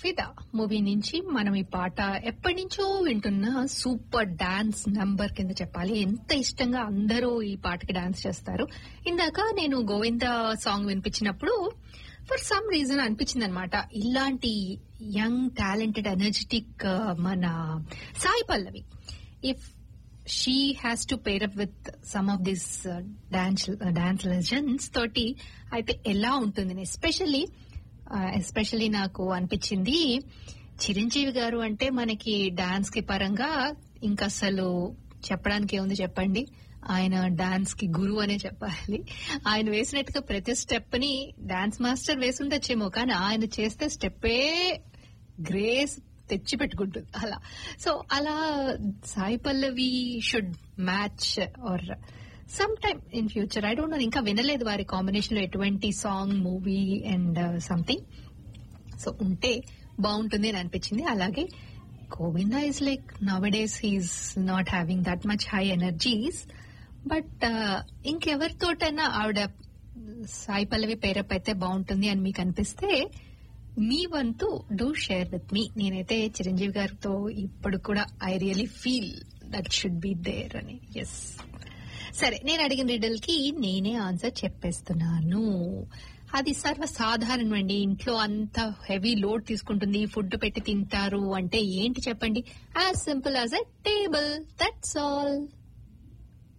ఫిదా మూవీ నుంచి మనం ఈ పాట ఎప్పటి నుంచో వింటున్న సూపర్ డాన్స్ నంబర్ కింద చెప్పాలి ఎంత ఇష్టంగా అందరూ ఈ పాటకి డాన్స్ చేస్తారు ఇందాక నేను గోవింద సాంగ్ వినిపించినప్పుడు ఫర్ సమ్ రీజన్ అనిపించింది అనమాట ఇలాంటి యంగ్ టాలెంటెడ్ ఎనర్జెటిక్ మన Sai Pallavi if she has to pair up with some of this dance dance legends తోటి అయితే ఎలా ఉంటుంది ఎస్పెషల్లీ ఎస్పెషల్లీ నాకు అనిపించింది చిరంజీవి గారు అంటే మనకి డాన్స్ కి పరంగా ఇంకా అసలు చెప్పడానికి ఏముంది చెప్పండి ఆయన డాన్స్ కి గురువు అనే చెప్పాలి ఆయన వేసినట్టుగా ప్రతి స్టెప్ ని డాన్స్ మాస్టర్ వేసుండొచ్చేమో కానీ ఆయన చేస్తే స్టెప్పే గ్రేస్ తెచ్చి పెట్టుకుంటుంది అలా సో అలా Sai Pallavi should match or some time in future I don't know ఇంకా వినలేదు వారి కాంబినేషన్ లో ఎటువంటి song movie and something so ఉంటే బాగుంటుంది అని అనిపించింది అలాగే Govinda is like now days he's not having that much high energies but ఇంకెవరితోటైనా ఆవిడ సాయి పల్లవి పేరప్ అయితే బాగుంటుంది అని మీకు అనిపిస్తే మీ వంతు డూ షేర్ విత్ మీ నేనైతే చిరంజీవి గారితో ఇప్పుడు కూడా I really feel that should be there అని ఎస్ సరే నేను అడిగిన రిడల్ కి నేనే ఆన్సర్ చెప్పేస్తున్నాను అది సర్వసాధారణం అండి ఇంట్లో అంత హెవీ లోడ్ తీసుకుంటుంది ఫుడ్ పెట్టి తింటారు అంటే ఏంటి చెప్పండి as simple as a table that's all